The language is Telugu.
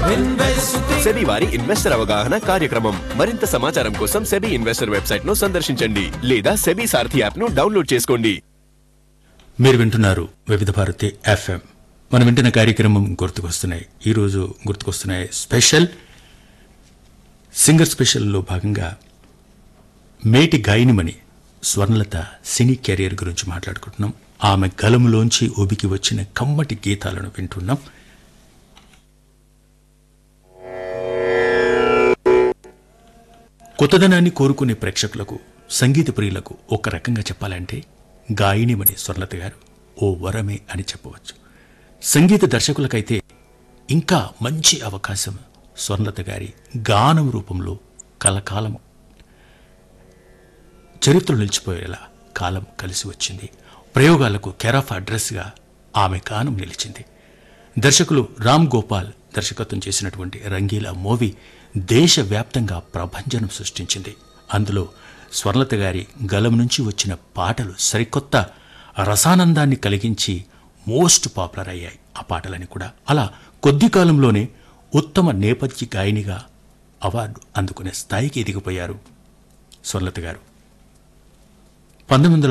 సెబీ వారి ఇన్వెస్టర్ అవగాహన కార్యక్రమం మరింత సమాచారం కోసం సెబీ ఇన్వెస్టర్ వెబ్సైట్ ను సందర్శించండి లేదా సెబీ సారథి యాప్ ను డౌన్లోడ్ చేసుకోండి మీరు వింటున్నారు వివిధ భారతి ఎఫ్ఎం మనం వింటున్న కార్యక్రమం గుర్తుకొస్తున్నాయి ఈరోజు గుర్తుకొస్తున్నాయి స్పెషల్ సింగర్ స్పెషల్లో భాగంగా మేటి గాయనిమణి స్వర్ణలత సినీ కెరీర్ గురించి మాట్లాడుకుంటున్నాం ఆమె గలములోంచి ఉబికి వచ్చిన కమ్మటి గీతాలను వింటున్నాం కొత్తదనాన్ని కోరుకునే ప్రేక్షకులకు సంగీత ప్రియులకు ఒక రకంగా చెప్పాలంటే గాయనిమణి స్వర్ణలత గారు ఓ వరమే అని చెప్పవచ్చు సంగీత దర్శకులకైతే ఇంకా మంచి అవకాశం స్వర్ణలత గారి గానం రూపంలో కలకాలం చరిత్రలో నిలిచిపోయేలా కాలం కలిసి వచ్చింది ప్రయోగాలకు కెరాఫ్ అడ్రస్గా ఆమె గానం నిలిచింది దర్శకులు రామ్ గోపాల్ దర్శకత్వం చేసినటువంటి రంగీలా మూవీ దేశవ్యాప్తంగా ప్రభంజనం సృష్టించింది అందులో స్వర్ణలత గారి గలం నుంచి వచ్చిన పాటలు సరికొత్త రసానందాన్ని కలిగించి మోస్ట్ పాపులర్ అయ్యాయి ఆ పాటలని కూడా అలా కొద్ది కాలంలోనే ఉత్తమ నేపథ్య గాయనిగా అవార్డు అందుకునే స్థాయికి ఎదిగిపోయారు స్వర్ణలత గారు పంతొమ్మిది వందల